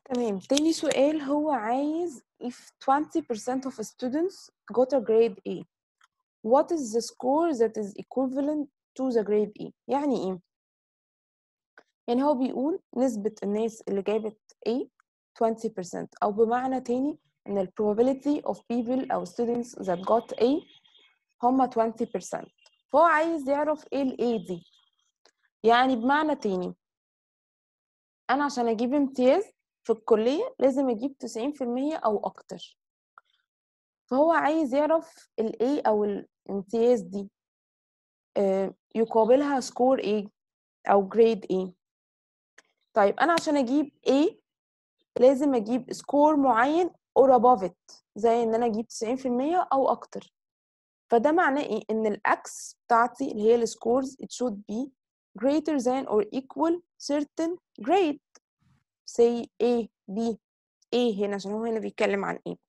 تمام تاني سؤال هو عايز if 20% of students got a grade A what is the score that is equivalent to the grade A يعني ايه يعني هو بيقول نسبة الناس اللي جابت A 20% أو بمعنى تاني إن ال probability of people أو students that got A هما 20% فهو عايز يعرف ايه ال A دي يعني بمعنى تاني أنا عشان أجيب امتياز في الكلية لازم أجيب 90% أو أكتر فهو عايز يعرف ال A أو الامتياز دي آه، يقابلها سكور A أو grade A طيب أنا عشان أجيب A لازم أجيب سكور معين or above it زي إن أنا أجيب 90% أو أكتر فده معناه إيه؟ إن الأكس بتاعتي اللي هي السكورز it should be greater than or equal certain grade say A B A هنا عشان هو هنا بيتكلم عن A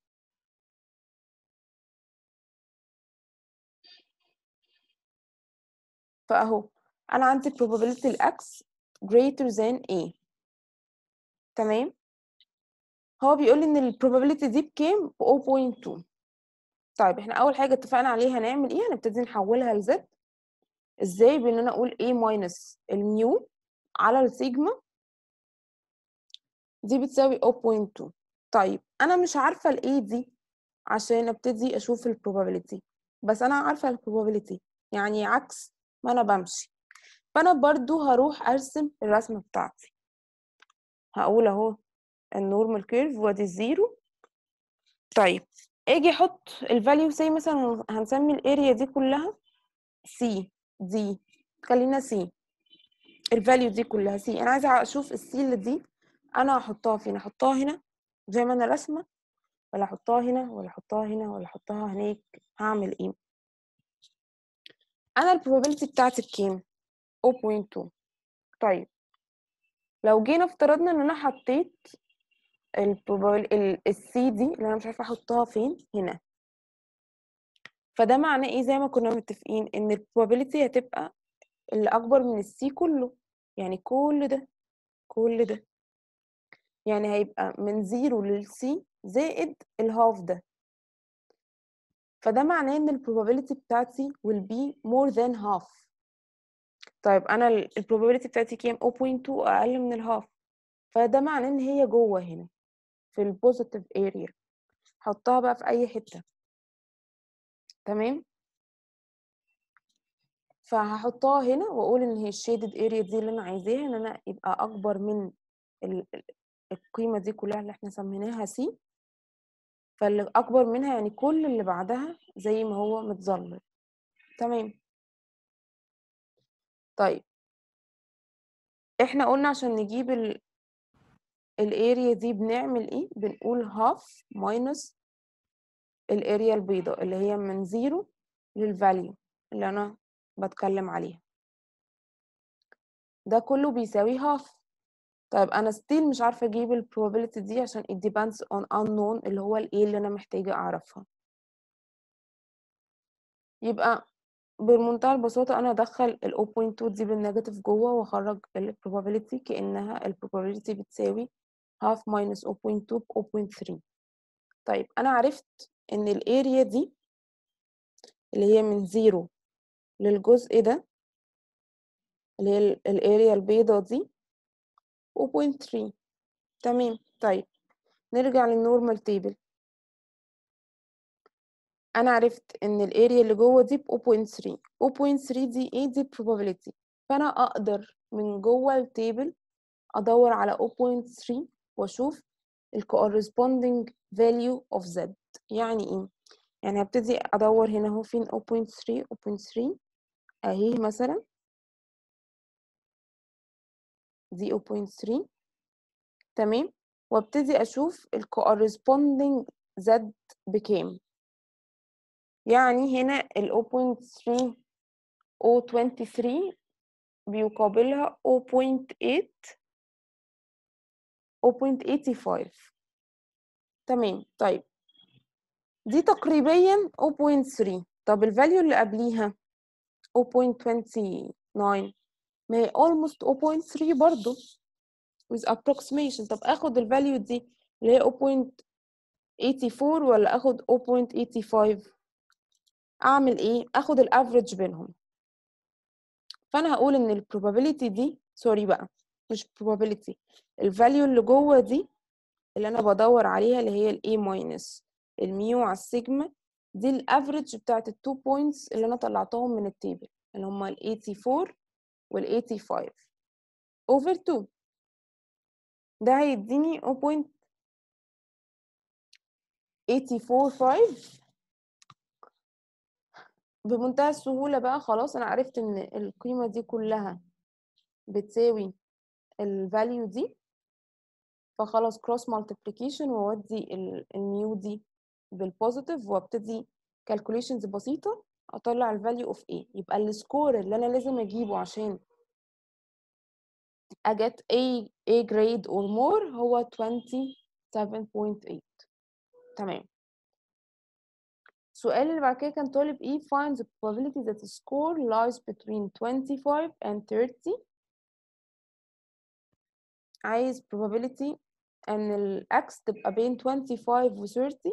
فأهو أنا عندي probability الأكس greater than A تمام هو بيقول لي إن ال probability دي بكام؟ ب 0.2 طيب إحنا أول حاجة اتفقنا عليها هنعمل إيه؟ هنبتدي نحولها ل Z إزاي؟ بإن أنا أقول A minus الميو على السيجما دي بتساوي 0.2 طيب أنا مش عارفة ال A دي عشان أبتدي أشوف ال probability بس أنا عارفة ال probability يعني عكس ما أنا بمشي فأنا برضو هروح أرسم الرسمة بتاعتي هقول أهو النورمال كيرف وادي الزيرو طيب اجي احط الفاليو سي مثلا هنسمي الاريا دي كلها سي دي خلينا سي الفاليو دي كلها سي انا عايزه اشوف السي اللي دي انا هحطها فين احطها هنا زي ما انا راسمه ولا احطها هنا ولا احطها هنا ولا احطها هناك هعمل ايه انا البروبابيلتي بتاعتي بكام 0.2 طيب لو جينا افترضنا ان انا حطيت السي دي اللي انا مش عارفه احطها فين هنا فده معناه ايه زي ما كنا متفقين ان البروبابيلتي هتبقى اللي اكبر من السي كله يعني كل ده كل ده يعني هيبقى من زيرو للسي زائد الهاف ده فده معناه ان البروبابيلتي بتاعتي will be more than half طيب انا البروبابيلتي بتاعتي كام 0.2 اقل من الهاف فده معناه ان هي جوه هنا في البوزيتيف اريا حطها بقى في اي حته تمام فهحطها هنا واقول ان هي الشيدد اريا دي اللي انا عايزاها ان انا يبقى اكبر من ال- ال- القيمه دي كلها اللي احنا سميناها سي فاللي اكبر منها يعني كل اللي بعدها زي ما هو متظلل تمام طيب احنا قلنا عشان نجيب ال الاريا دي بنعمل ايه بنقول هاف ماينس الاريا البيضاء اللي هي من زيرو للفاليو اللي انا بتكلم عليها ده كله بيساوي هاف طيب انا ستيل مش عارفه اجيب ال probability دي عشان it depends on unknown اللي هو الايه اللي انا محتاجه اعرفها يبقى بمنتهى البساطه انا ادخل ال 0.2 دي بالنيجاتيف جوه واخرج ال probability كانها ال probability بتساوي half minus 0.2 ب 0.3 طيب انا عرفت ان الاريا دي اللي هي من زيرو للجزء ده اللي هي الاريا البيضاء دي 0.3 تمام طيب نرجع للنورمال تيبل انا عرفت ان الاريا اللي جوه دي ب 0.3 0.3 دي ايه دي probability فانا اقدر من جوه التيبل ادور على 0.3 واشوف ال corresponding value of z يعني ايه يعني هبتدي ادور هنا اهو فين 0.3 0.3 اهي مثلا دي 0.3 تمام وابتدي اشوف ال corresponding z بكام يعني هنا ال 0.3 0.23 بيقابلها 0.8 0.85 تمام طيب دي تقريبا 0.3 طب الفاليو اللي قبليها 0.29 ما هي almost 0.3 برضو with approximation طب اخد الفاليو دي اللي هي 0.84 ولا اخد 0.85 اعمل ايه اخد الافريج بينهم فانا هقول ان البروبابيلتي دي سوري بقى مش probability الفاليو اللي جوه دي اللي انا بدور عليها اللي هي الاي ماينس الميو على السيجما دي الافريج بتاعت التو بوينتس اللي انا طلعتهم من التيبل اللي هما ال 84 وال 85 over 2 ده هيديني 0.845 بمنتهى السهولة بقى خلاص أنا عرفت إن القيمة دي كلها بتساوي الفاليو دي فخلاص كروس مالتيبليكيشن واودي الميو دي بالبوزيتيف وابتدي كالكوليشنز بسيطة اطلع الفاليو اوف A يبقى السكور اللي انا لازم اجيبه عشان اجت A A grade or more هو 27.8 تمام السؤال اللي بعد كده كان طالب ايه find the probability that the score lies between 25 and 30 عايز probability ان الاكس تبقى بين 25 و 30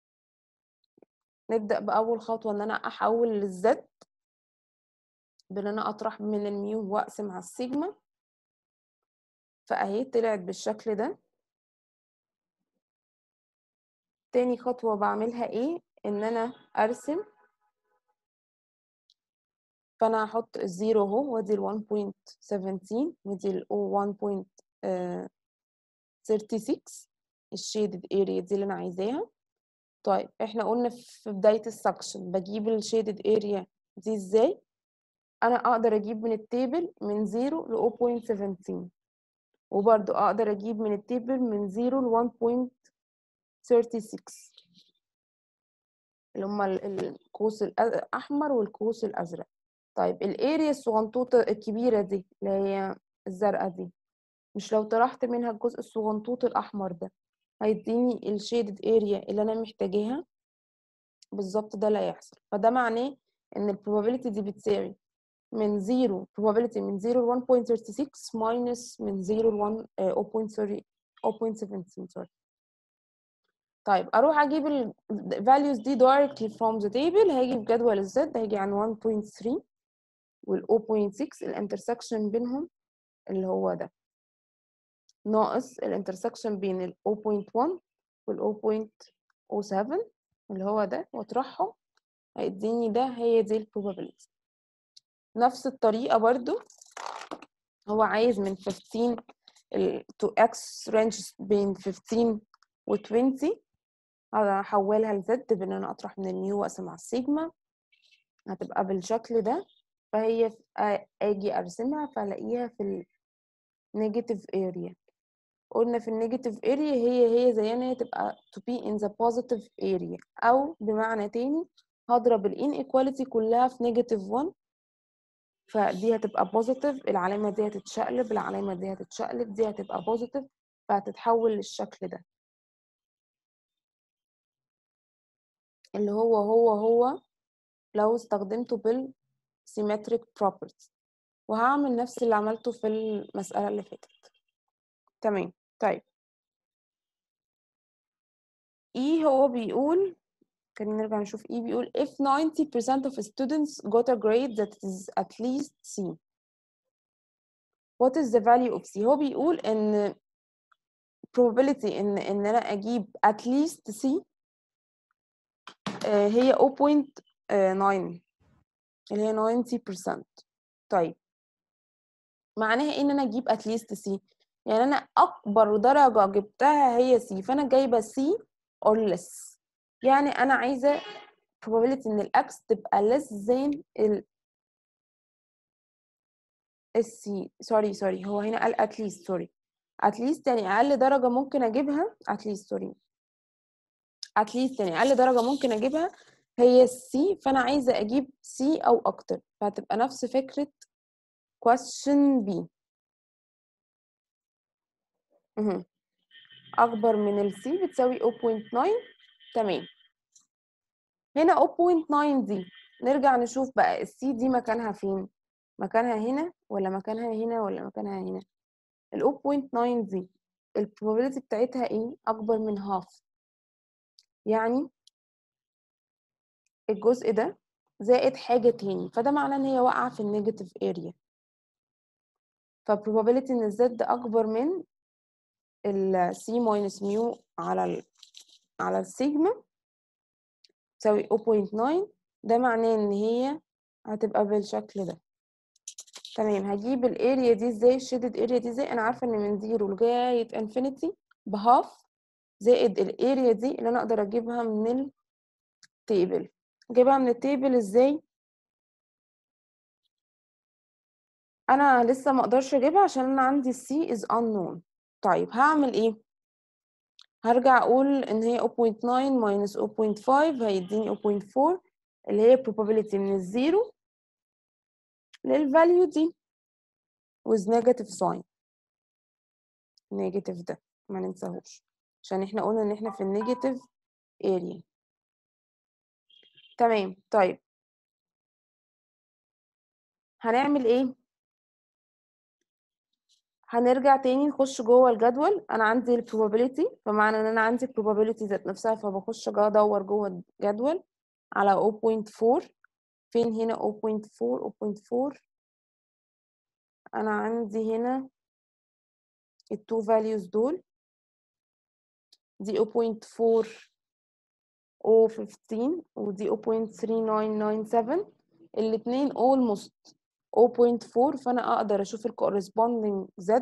نبدأ بأول خطوة إن أنا أحول للزد بإن أنا أطرح من الميو وأقسم على السيجما فأهي طلعت بالشكل ده تاني خطوة بعملها إيه إن أنا أرسم فأنا هحط الزيرو أهو وأدي ال 1.17 ودي ال 1.36 الشيدد اريا دي اللي أنا عايزاها طيب احنا قلنا في بداية السكشن بجيب الشيدد اريا دي ازاي انا اقدر اجيب من التيبل من 0 ل 0.17 وبرضو اقدر اجيب من التيبل من 0 ل 1.36 اللي هما القوس الاحمر والقوس الازرق طيب الاريا الصغنطوطة الكبيرة دي اللي هي الزرقاء دي مش لو طرحت منها الجزء الصغنطوط الاحمر ده هيديني الشيدد اريا اللي انا محتاجاها بالظبط ده اللي هيحصل فده معناه ان البروبابيلتي دي بتساوي من 0 probability من 0 ل 1.36 minus من 0 ل 1 0.17 سوري طيب اروح اجيب ال values دي directly from the table هيجي في جدول الزد هيجي عن 1.3 وال 0.6 الانترسكشن بينهم اللي هو ده ناقص الانترسكشن بين ال 0.1 وال 0.07 اللي هو ده واطرحهم هيديني ده هي دي البروبابيلتي نفس الطريقة برضو هو عايز من 15 ال to x range بين 15 و 20 هحولها لزد بان انا اطرح من الميو واقسم على السيجما هتبقى بالشكل ده فهي اجي ارسمها فالاقيها في النيجاتيف اريا قلنا في النيجاتيف اريا هي هي زي ان هي تبقى to be in the positive area او بمعنى تاني هضرب الان ايكواليتي كلها في نيجاتيف 1 فدي هتبقى بوزيتيف العلامه دي هتتشقلب العلامه دي هتتشقلب دي هتبقى بوزيتيف فهتتحول للشكل ده اللي هو هو هو لو استخدمته بال symmetric properties وهعمل نفس اللي عملته في المسألة اللي فاتت تمام طيب E هو بيقول خلينا نرجع نشوف E بيقول if 90% of students got a grade that is at least C what is the value of C هو بيقول ان probability ان ان انا اجيب at least C هي 0.9 اللي هي 90% طيب معناها ايه ان انا اجيب at least C يعني انا اكبر درجة جبتها هي C فانا جايبة C or less يعني انا عايزة probability ان الاكس تبقى less than ال السي سوري سوري هو هنا قال at least سوري at least يعني اقل درجة ممكن اجيبها at least سوري at least يعني اقل درجة ممكن اجيبها هي السي فانا عايزة اجيب سي او اكتر فهتبقى نفس فكرة question B مهم. اكبر من السي بتساوي 0.9 تمام هنا 0.9 دي نرجع نشوف بقى السي دي مكانها فين مكانها هنا ولا مكانها هنا ولا مكانها هنا ال 0.9 دي البروبابيلتي بتاعتها ايه اكبر من half يعني الجزء ده زائد حاجة تاني فده معناه ان هي واقعة في النيجاتيف اريا فبروبابيلتي ان الزد ده اكبر من ال c minus ميو على ال على السيجما تساوي 0.9 ده معناه ان هي هتبقى بالشكل ده تمام هجيب الاريا دي ازاي الشيدد اريا دي ازاي انا عارفه ان من زيرو لغايه انفينيتي بهاف زائد الاريا دي اللي انا اقدر اجيبها من التيبل اجيبها من التيبل ازاي انا لسه ما اقدرش اجيبها عشان انا عندي السي از unknown طيب هعمل ايه هرجع اقول ان هي 0.9 minus 0.5 هيديني 0.4 اللي هي probability من الزيرو للفاليو دي with negative sign negative ده ما ننساهوش عشان احنا قلنا ان احنا في النيجاتيف اريا تمام طيب هنعمل ايه هنرجع تاني نخش جوه الجدول انا عندي ال probability فمعنى ان انا عندي probability ذات نفسها فبخش ادور جوه الجدول على 0.4 فين هنا 0.4 0.4 انا عندي هنا التو values دول دي 0.4 015 ودي 0.3997 الاتنين almost 0.4 فانا اقدر اشوف ال corresponding z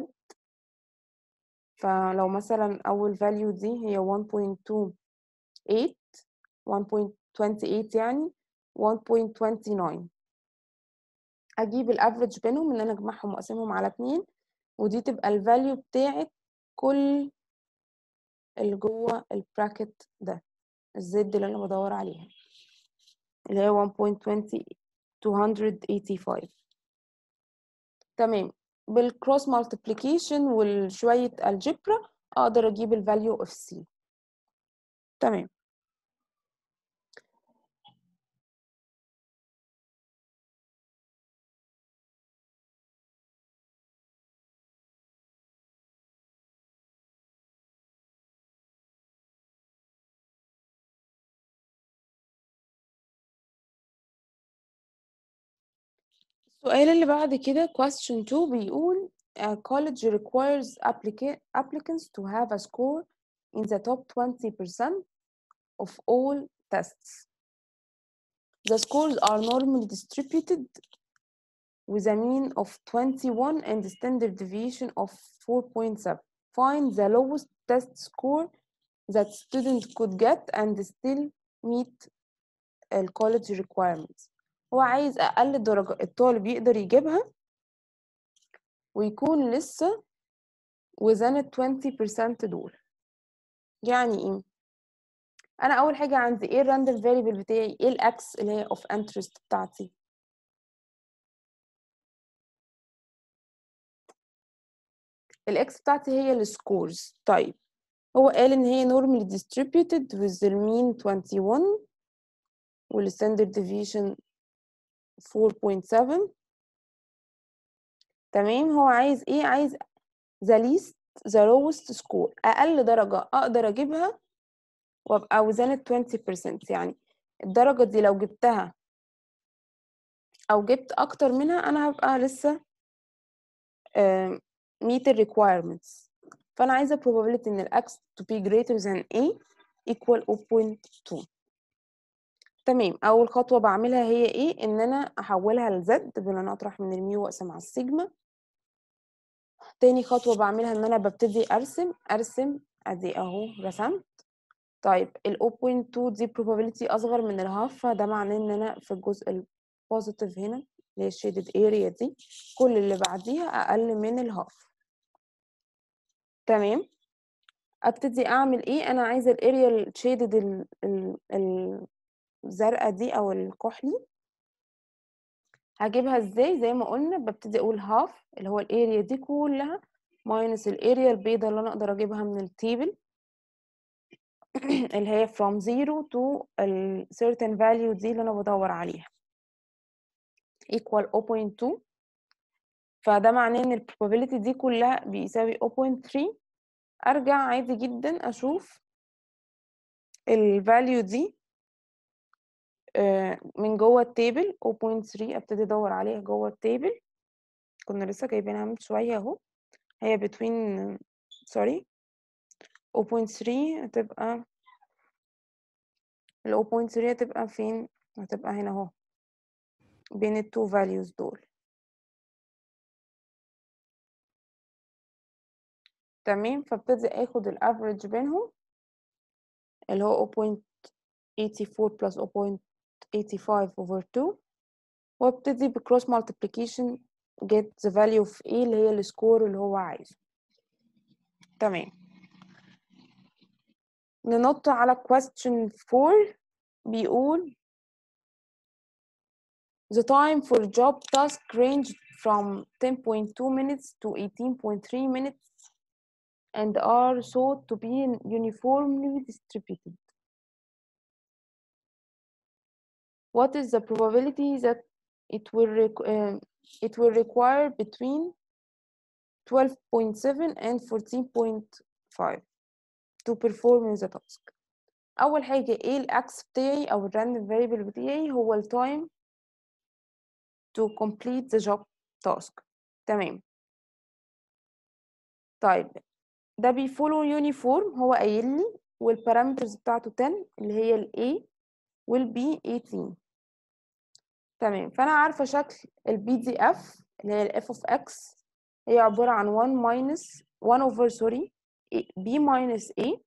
فلو مثلا اول value دي هي 1.28 1.28 يعني 1.29 اجيب الافريج بينهم ان انا اجمعهم واقسمهم على اتنين ودي تبقى الفاليو بتاعت كل اللي جوه البراكت ده الزد اللي انا بدور عليها اللي هي 1.20 285 تمام بالكروس مالتيبليكيشن وشوية الجبرا اقدر اجيب الفاليو اوف سي تمام السؤال اللي بعد كده question 2 بيقول a college requires applica- applicants to have a score in the top 20% of all tests. The scores are normally distributed with a mean of 21 and a standard deviation of 4.7. Find the lowest test score that student could get and still meet ال college requirements. هو عايز أقل درجة الطالب يقدر يجيبها ويكون لسه within ال 20% دول يعني ايه؟ أنا أول حاجة عندي ايه الراندوم variable بتاعي ايه الأكس اللي هي of interest بتاعتي الإكس بتاعتي هي السكورز طيب هو قال إن هي normally distributed with the mean 21 والستاندرد deviation 4.7 تمام هو عايز ايه عايز the least the lowest score اقل درجة اقدر اجيبها وابقى within ال 20% يعني الدرجة دي لو جبتها او جبت اكتر منها انا هبقى لسه آم، meet the requirements فانا عايزة probability ان ال x to be greater than a equal 0.2 تمام اول خطوة بعملها هي ايه ان انا احولها لزد بان انا اطرح من الميو واقسم على السيجما تاني خطوة بعملها ان انا ببتدي ارسم ارسم ادي اهو رسمت طيب ال 0.2 دي probability اصغر من الهاف فده معناه ان انا في الجزء البوزيتيف هنا اللي هي shaded area دي كل اللي بعديها اقل من الهاف تمام ابتدي اعمل ايه انا عايزه الاريا الشيدد الزرقاء دي او الكحلي هجيبها ازاي زي ما قلنا ببتدي اقول هاف اللي هو الاريا دي كلها ماينس الاريا البيضاء اللي انا اقدر اجيبها من التيبل اللي هي from zero to ال certain value دي اللي انا بدور عليها equal 0.2 فده معناه ان ال probability دي كلها بيساوي 0.3 ارجع عادي جدا اشوف ال value دي آه، من جوه التيبل 0.3 ابتدي ادور عليها جوه التيبل كنا لسه جايبينها من شويه اهو هي between سوري 0.3 هتبقى ال 0.3 هتبقى فين هتبقى هنا اهو بين ال two values دول تمام فابتدي اخد الافريج بينهم اللي هو 0.84 plus 0.85 over 2 وابتدي بكروس multiplication get the value of A اللي هي السكور اللي هو عايزه تمام ننط على question 4 بيقول The time for job task ranged from 10.2 minutes to 18.3 minutes and are thought to be uniformly distributed. What is the probability that it will requ- uh, it will require between 12.7 and 14.5 to perform the task. أول حاجة إيه الأكس بتاعي أو الراندوم variable بتاعي هو التايم to complete the job task تمام طيب ده بيفولو يونيفورم هو قايل لي والبارامترز بتاعته 10 اللي هي ال A وال B 18 تمام فأنا عارفة شكل ال PDF اللي هي ال F of X هي عبارة عن 1 minus 1 over sorry B minus A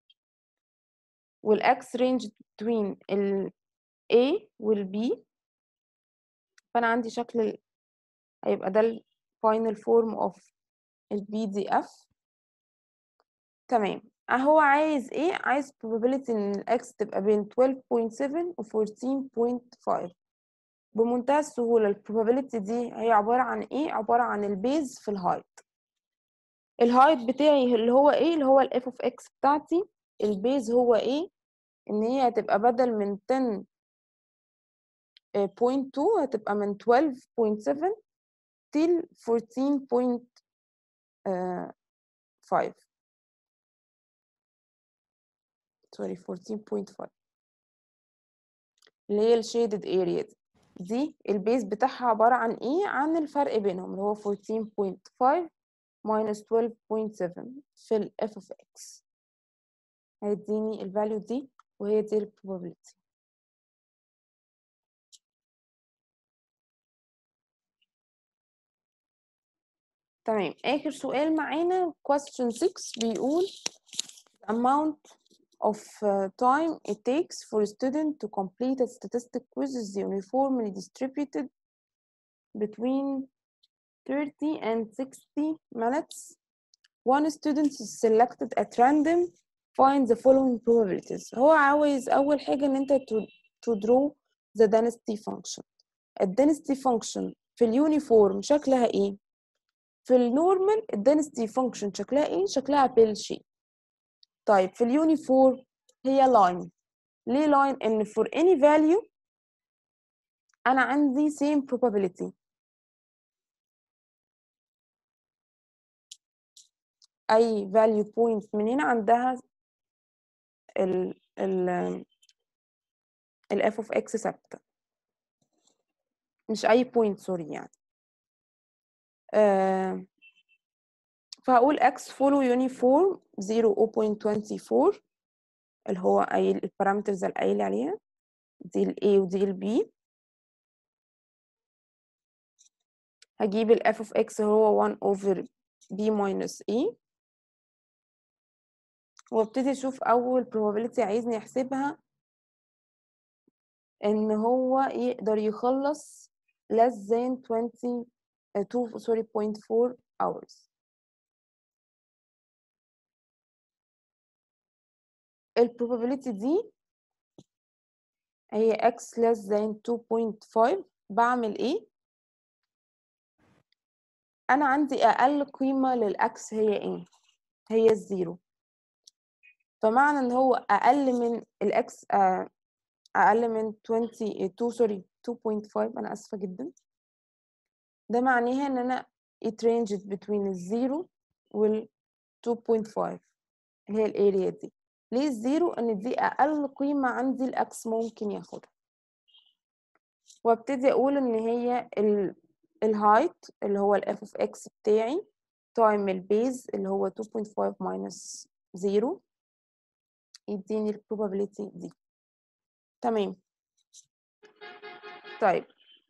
وال X range between ال A وال B فأنا عندي شكل ال- هيبقى ده ال final form of ال PDF تمام هو عايز ايه عايز probability ان الاكس تبقى بين 12.7 و 14.5 بمنتهى السهولة ال probability دي هي عبارة عن ايه عبارة عن البيز في الهايت الهايت بتاعي اللي هو ايه اللي هو ال f of x بتاعتي البيز هو ايه ان هي هتبقى بدل من 10.2 هتبقى من 12.7 till 14.5 سوري 14.5 اللي هي الشيدد اريا دي دي البيز بتاعها عبارة عن ايه عن الفرق بينهم اللي هو 14.5 minus 12.7 في ال f of x هيديني الفاليو دي وهي دي ال probability تمام آخر سؤال معانا question 6 بيقول amount of uh, time it takes for a student to complete a statistic quiz is uniformly distributed between 30 and 60 minutes. One student is selected at random. Find the following probabilities. هو عاوز أول حاجة إن أنت to, to draw the density function. ال density function في اليونيفورم شكلها إيه؟ في النورمال ال density function شكلها إيه؟ شكلها بيل شيب. طيب في اليونيفورم هي line. ليه line؟ إن for any value أنا عندي same probability. اي value point من هنا عندها ال ال ال f of x ثابتة مش اي point سوري يعني آه فهقول x follow uniform 0.24 اللي هو قايل البارامترز اللي قايل عليها دي ال a ودي ال b هجيب ال f of x هو 1 over b minus a وابتدي اشوف اول probability عايزني احسبها ان هو يقدر يخلص less than 20 uh, 2 sorry 0.4 hours ال probability دي هي x less than 2.5 بعمل ايه انا عندي اقل قيمة للاكس هي ايه هي الزيرو فمعنى ان هو اقل من الاكس اقل من 22 سوري 2.5 انا اسفة جدا ده معناها ان انا it ranged between الزيرو وال 2.5 اللي هي الاريا دي ليه الزيرو ان دي اقل قيمة عندي الاكس ممكن ياخدها وابتدي اقول ان هي ال الهايت اللي هو الاف اوف اكس بتاعي تايم البيز اللي هو 2.5 minus 0 يديني ال probability دي تمام طيب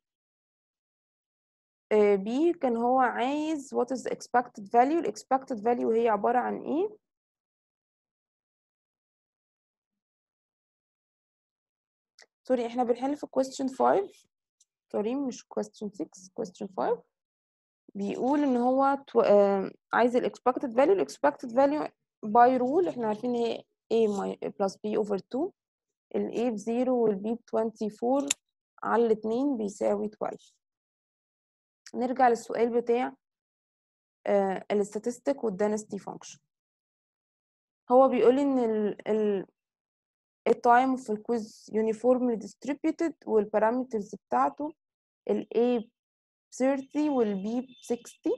بي كان هو عايز what is the expected value ال expected value هي عبارة عن ايه سوري احنا بنحل في question 5 سوري مش question 6 question 5 بيقول ان هو تو... آه عايز ال expected value ال expected value by rule احنا عارفين ان هي a my plus b over 2 ال a بزيرو وال b ب 24 على الاتنين بيساوي 12 نرجع للسؤال بتاع آه ال statistic وال density function هو بيقول ان ال ال التايم في الكويز uniformly distributed والبارامترز بتاعته ال A ب 30 وال B ب 60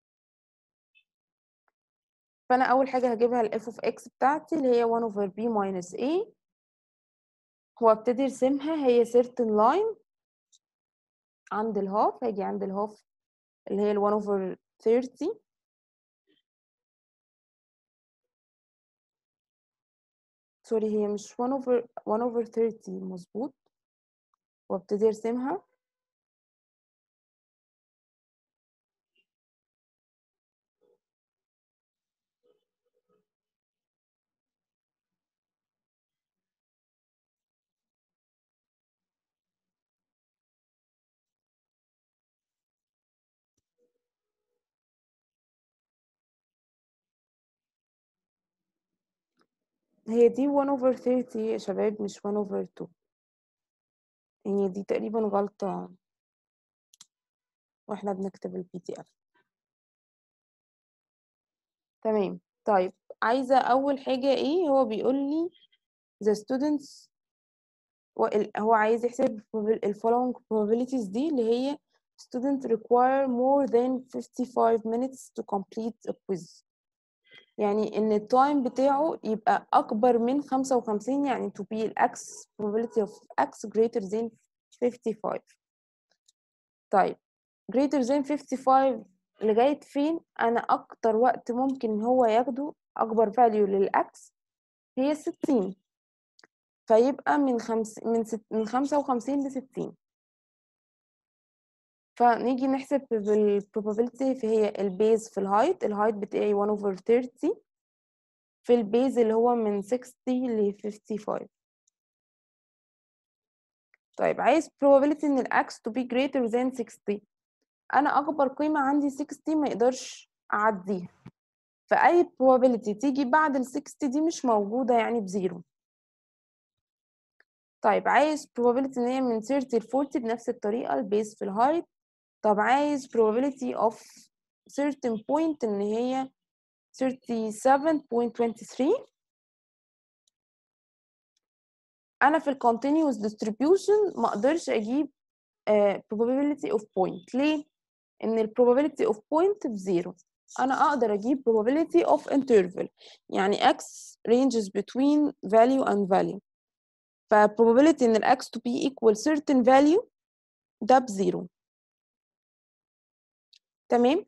فأنا أول حاجة هجيبها ال f of x بتاعتي اللي هي 1 over b minus a وابتدي ارسمها هي certain line عند الهاف هاجي عند الهاف اللي هي ال 1 over 30 سوري هي مش 1 over 1 over 30 مظبوط وابتدي ارسمها هي دي 1 over 30 يا شباب مش 1 over 2 هي دي تقريبا غلطة واحنا بنكتب البي دي اف تمام طيب عايزة أول حاجة إيه هو بيقول لي the students هو عايز يحسب ال following probabilities دي اللي هي students require more than 55 minutes to complete a quiz يعني إن التايم بتاعه يبقى أكبر من 55 يعني to be x probability of x greater than 55 طيب greater than 55 لغاية فين أنا أكتر وقت ممكن هو ياخده أكبر value للأكس هي 60 فيبقى من خمس من ست من 55 ل 60 فنيجي نحسب بالprobability فهي البيز في الهايت الهايت بتاعي 1 over 30 في البيز اللي هو من 60 ل 55 طيب عايز probability إن الأكس to be greater than 60 أنا أكبر قيمة عندي 60 ما يقدرش أعديها فأي probability تيجي بعد ال 60 دي مش موجودة يعني بزيرو طيب عايز probability إن هي من 30 ل 40 بنفس الطريقة البيز في الهايت طب عايز probability of certain point إن هي 37.23 أنا في ال continuous distribution ما أقدرش أجيب uh, probability of point ليه؟ إن ال probability of point بزيرو أنا أقدر أجيب probability of interval يعني x ranges between value and value ف probability إن ال x to be equal certain value ده بزيرو تمام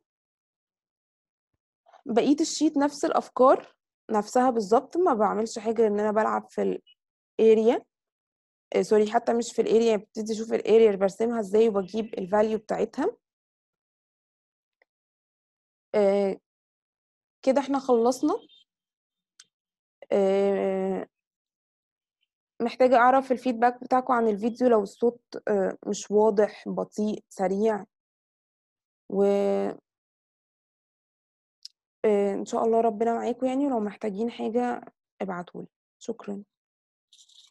بقية الشيت نفس الأفكار نفسها بالظبط ما بعملش حاجة غير إن أنا بلعب في الاريا سوري حتى مش في الاريا ببتدي أشوف الاريا اللي برسمها إزاي وبجيب الفاليو بتاعتها آه كده احنا خلصنا آه محتاجة أعرف الفيدباك بتاعكم عن الفيديو لو الصوت آه مش واضح بطيء سريع و إن شاء الله ربنا معاكم يعني ولو محتاجين حاجة ابعتولي شكرا